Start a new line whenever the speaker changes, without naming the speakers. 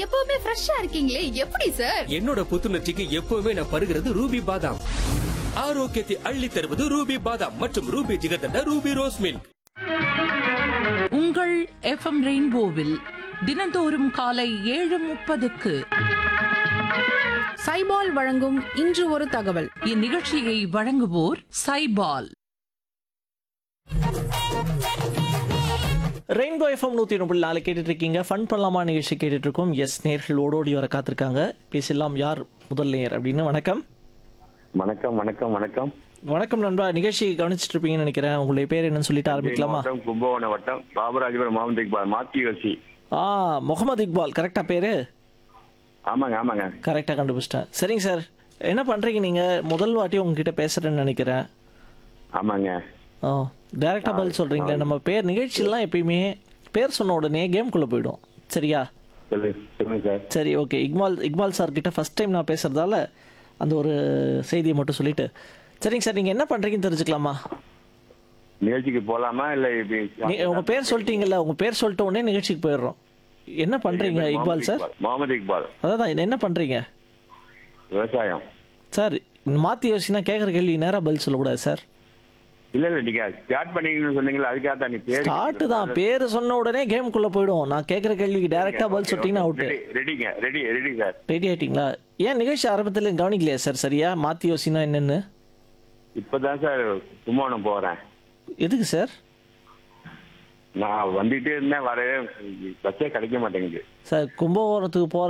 எப்பவுமே ஃப்ரெஷ்ஷா இருக்கீங்களே எப்படி சார்
என்னோட புத்துணர்ச்சிக்கு எப்பவுமே நான் பருகிறது ரூபி பாதாம் ஆரோக்கியத்தை அள்ளி தருவது ரூபி பாதாம் மற்றும் Ruby jigarthanda Ruby rose milk
உங்கள் எஃப்எம் ரெயின்போவில் தினந்தோறும் காலை ஏழு முப்பதுக்கு
சைபால் வழங்கும் இன்று ஒரு தகவல்
இந்நிகழ்ச்சியை வழங்குவோர் சைபால்
ரெயின்போ எஃப்எம் நூற்றி ஒன்பது நாலு கேட்டுட்டு இருக்கீங்க ஃபன் பண்ணலாமா நிகழ்ச்சி கேட்டுட்டு இருக்கோம் எஸ் நேர்கள் ஓடோடி வர காத்திருக்காங்க பேசலாம் யார் முதல் நேர் அப்படின்னு வணக்கம்
வணக்கம் வணக்கம் வணக்கம்
வணக்கம் நண்பா நிகழ்ச்சி கவனிச்சிட்டு இருப்பீங்கன்னு நினைக்கிறேன் உங்களுடைய பேர் என்னன்னு சொல்லிட்டு ஆரம்பிக்கலாமா
மாவட்டம் கும்பகோணம் வட்டம் பாபராஜபுரம் மாவட்ட இக்பால் மாத்தி யோசி
ஆ முகமது இக்பால் கரெக்டா பேரு
ஆமாங்க ஆமாங்க
கரெக்டாக கண்டுபிடிச்சிட்டேன் சரிங்க சார் என்ன பண்ணுறீங்க நீங்கள் முதல் வாட்டி உங்ககிட்ட பேசுகிறேன்னு நினைக்கிறேன்
ஆமாங்க
ஓ டேரெக்டாக பதில் சொல்கிறீங்களே நம்ம பேர் நிகழ்ச்சியெல்லாம் எப்பயுமே பேர் சொன்ன உடனே கேம்குள்ளே போயிடும் சரியா
சொல்லு சொல்லுங்க சார்
சரி ஓகே இக்பால் இக்பால் சார் கிட்ட ஃபர்ஸ்ட் டைம் நான் பேசுகிறதால அந்த ஒரு செய்தியை மட்டும் சொல்லிட்டு சரிங்க சார் நீங்கள் என்ன பண்ணுறீங்கன்னு தெரிஞ்சுக்கலாமா
நிகழ்ச்சிக்கு போலாமா இல்ல இப்படி
நீ உங்கள் பேர் சொல்லிட்டீங்கல்ல உங்கள் பேர் சொல்லிட்ட உடனே நிகழ்ச்சிக்கு போயிடுறோம் என்ன பண்ணுறீங்க இக்பால் சார்
முகமது இக்பால்
அதான் என்ன பண்ணுறீங்க
விவசாயம்
சார் மாற்றி யோசினா கேட்குற கேள்வி நேராக பதில் சொல்லக்கூடாது சார்
இல்ல இல்ல நீங்க ஸ்டார்ட் பண்ணீங்கன்னு சொன்னீங்களா அதுக்காக தான் நீ பேர்
ஸ்டார்ட் தான் பேரு சொன்ன உடனே கேமுக்குள்ள போயிடும் நான் கேட்குற கேள்விக்கு டைரக்டா பதில் சொல்லிட்டீங்கன்னா அவுட்டு
ரெடி ரெடிங்க ரெடி ரெடி சார்
ரெடி ஆயிட்டீங்களா ஏன் நிகழ்ச்சி ஆரம்பத்தில் கவனிக்கலையா சார் சரியா மாத்தி யோசினா என்னன்னு
இப்பதான் சார் கும்பகோணம் போறேன்
எதுக்கு சார்
நான் வந்துட்டே இருந்தேன் வரவே பஸ்ஸே கிடைக்க மாட்டேங்குது
சார் கும்பகோணத்துக்கு போற